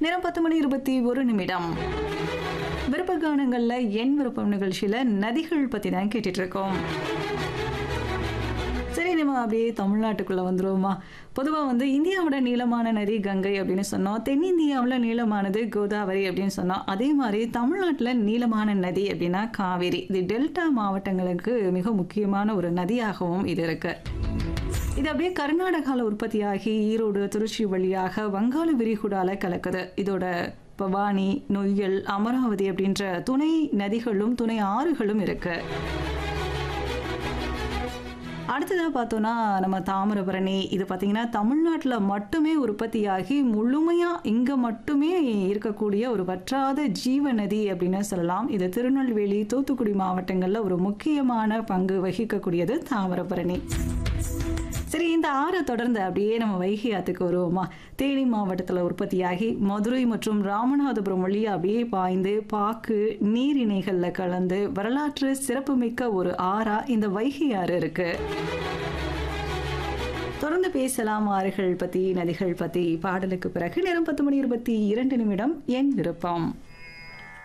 நேரம் பத்து மணி இருபத்தி ஒரு நிமிடம் விருப்ப கானங்கள்ல என் விருப்பம் நிகழ்ச்சியில நதிகள் பத்தி தான் கேட்டுட்டு இருக்கோம் சரி நம்ம அப்படியே தமிழ்நாட்டுக்குள்ள வந்துருவோமா பொதுவாக வந்து இந்தியாவோட நீளமான நதி கங்கை அப்படின்னு சொன்னோம் தென்னிந்தியாவில் நீளமானது கோதாவரி அப்படின்னு சொன்னோம் அதே மாதிரி தமிழ்நாட்டில் நீளமான நதி அப்படின்னா காவேரி இது டெல்டா மாவட்டங்களுக்கு மிக முக்கியமான ஒரு நதியாகவும் இது இருக்கு இது அப்படியே கர்நாடகாவில் உற்பத்தியாகி ஈரோடு திருச்சி வழியாக வங்காள விரிகுடால கலக்குது இதோட பவானி நொய்யல் அமராவதி அப்படின்ற துணை நதிகளும் துணை ஆறுகளும் இருக்கு அடுத்ததாக பார்த்தோன்னா நம்ம தாமிரபரணி இது பார்த்திங்கன்னா தமிழ்நாட்டில் மட்டுமே உற்பத்தியாகி முழுமையாக இங்கே மட்டுமே இருக்கக்கூடிய ஒரு வற்றாத ஜீவ நதி அப்படின்னு சொல்லலாம் இது திருநெல்வேலி தூத்துக்குடி மாவட்டங்களில் ஒரு முக்கியமான பங்கு வகிக்கக்கூடியது தாமிரபரணி சரி இந்த ஆறை தொடர்ந்து அப்படியே நம்ம வைகை ஆத்துக்கு வருவோமா தேனி மாவட்டத்தில் உற்பத்தியாகி மதுரை மற்றும் ராமநாதபுரம் வழியாக அப்படியே பாய்ந்து பாக்கு நீரிணைகளில் கலந்து வரலாற்று சிறப்புமிக்க ஒரு ஆறா இந்த வைகை ஆறு இருக்கு தொடர்ந்து பேசலாம் ஆறுகள் பற்றி நதிகள் பற்றி பாடலுக்கு பிறகு நேரம் பத்து மணி இருபத்தி இரண்டு நிமிடம் என் விருப்பம்